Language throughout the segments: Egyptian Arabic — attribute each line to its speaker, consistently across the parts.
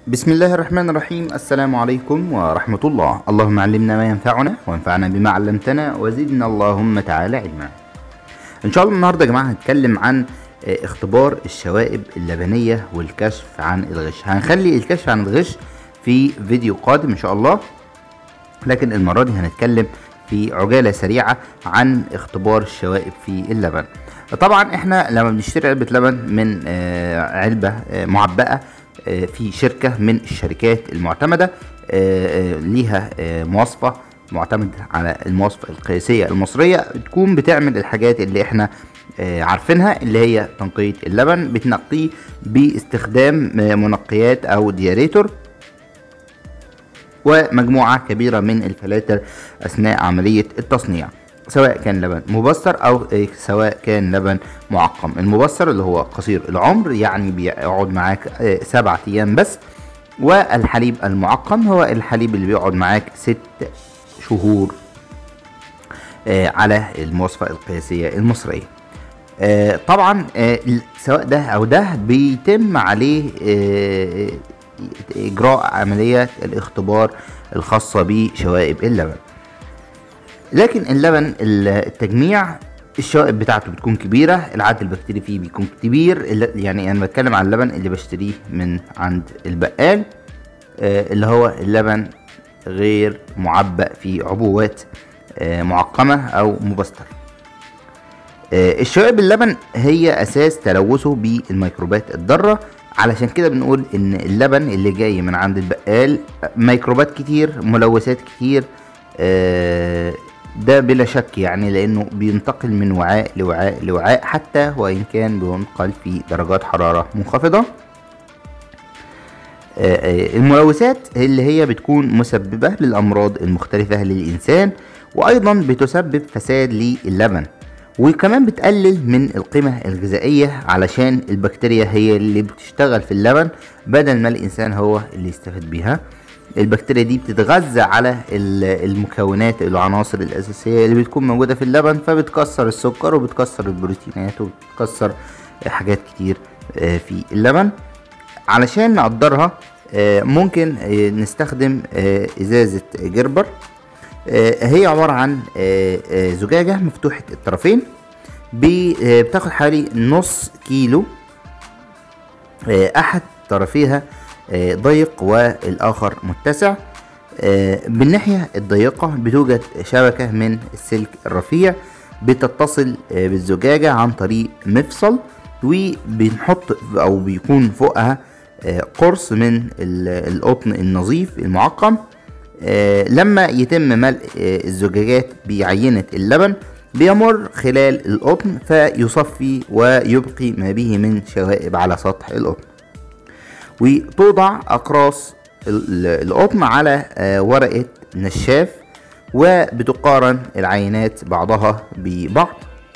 Speaker 1: بسم الله الرحمن الرحيم السلام عليكم ورحمة الله اللهم علمنا ما ينفعنا وانفعنا بما علمتنا وزدنا اللهم تعالى علما ان شاء الله النهاردة يا جماعة هنتكلم عن آه، اختبار الشوائب اللبنية والكشف عن الغش هنخلي الكشف عن الغش في فيديو قادم ان شاء الله لكن المرة دي هنتكلم في عجالة سريعة عن اختبار الشوائب في اللبن طبعا احنا لما بنشتري علبة لبن من آه، علبة آه، معبأة آه، في شركة من الشركات المعتمدة آه، آه، ليها آه، مواصفة معتمد على المواصفة القياسية المصرية تكون بتعمل الحاجات اللي احنا آه، عارفينها اللي هي تنقية اللبن بتنقيه باستخدام آه، منقيات او دياريتور ومجموعة كبيرة من الفلاتر أثناء عملية التصنيع سواء كان لبن مبستر أو آه، سواء كان لبن معقم المبستر اللي هو قصير العمر يعني بيقعد معاك آه، سبعة أيام بس والحليب المعقم هو الحليب اللي بيقعد معاك ست شهور آه، على المواصفة القياسية المصرية آه، طبعا آه، ال- سواء ده او ده بيتم عليه آه، اجراء عمليات الاختبار الخاصة بشوائب اللبن لكن اللبن ال- التجميع الشوائب بتاعته بتكون كبيرة العدد البكتيري فيه بيكون كبير الل- يعني انا بتكلم عن اللبن اللي بشتريه من عند البقال آه، اللي هو اللبن غير معبأ في عبوات آه، معقمة او مبستر آه، الشوائب اللبن هي اساس تلوثه بالميكروبات الضاره علشان كده بنقول ان اللبن اللي جاي من عند البقال ميكروبات كتير ملوثات كتير آه، ده بلا شك يعني لانه بينتقل من وعاء لوعاء لوعاء حتى وان كان بينقل في درجات حراره منخفضه آه، آه، الملوثات اللي هي بتكون مسببة للأمراض المختلفة للإنسان وأيضا بتسبب فساد للبن وكمان بتقلل من القيمة الغذائية علشان البكتيريا هي اللي بتشتغل في اللبن بدل ما الإنسان هو اللي يستفاد بيها البكتيريا دي بتتغذى على ال- المكونات العناصر الأساسية اللي بتكون موجودة في اللبن فبتكسر السكر وبتكسر البروتينات وبتكسر حاجات كتير آه، في اللبن علشان نقدرها آه، ممكن آه، نستخدم آه، ازازة جربر آه، هي عبارة عن آه، آه، زجاجة مفتوحة الطرفين بي- آه، بتاخد حوالي نص كيلو آه، احد طرفيها آه، ضيق والاخر متسع آه، بالناحية الضيقة بتوجد شبكة من السلك الرفيع بتتصل آه، بالزجاجة عن طريق مفصل وبنحط او بيكون فوقها آه، قرص من ال- القطن النظيف المعقم آه، لما يتم ملء آه، الزجاجات بعينة اللبن بيمر خلال القطن فيصفي ويبقي ما به من شوائب على سطح القطن وتوضع أقراص ال- القطن على آه، ورقة نشاف وبتقارن العينات بعضها ببعض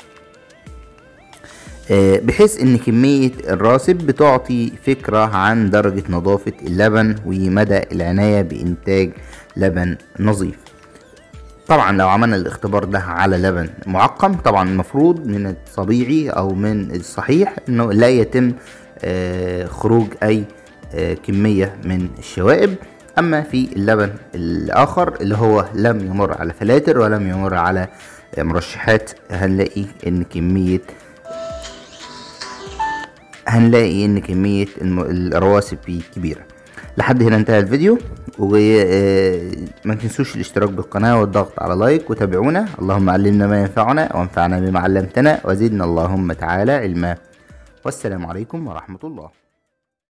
Speaker 1: آه، بحيث ان كمية الراسب بتعطي فكرة عن درجة نظافة اللبن ومدى العناية بإنتاج لبن نظيف طبعا لو عملنا الاختبار ده على لبن معقم طبعا المفروض من الطبيعي او من الصحيح انه لا يتم آه، خروج اي آه، كمية من الشوائب اما في اللبن الاخر اللي هو لم يمر على فلاتر ولم يمر على آه، مرشحات هنلاقي ان كمية هنلاقي ان كمية الم- الرواسب فيه كبيرة لحد هنا انتهى الفيديو وما تنسوش الاشتراك بالقناة والضغط على لايك وتابعونا اللهم علمنا ما ينفعنا وانفعنا بما علمتنا وزدنا اللهم تعالى علما والسلام عليكم ورحمة الله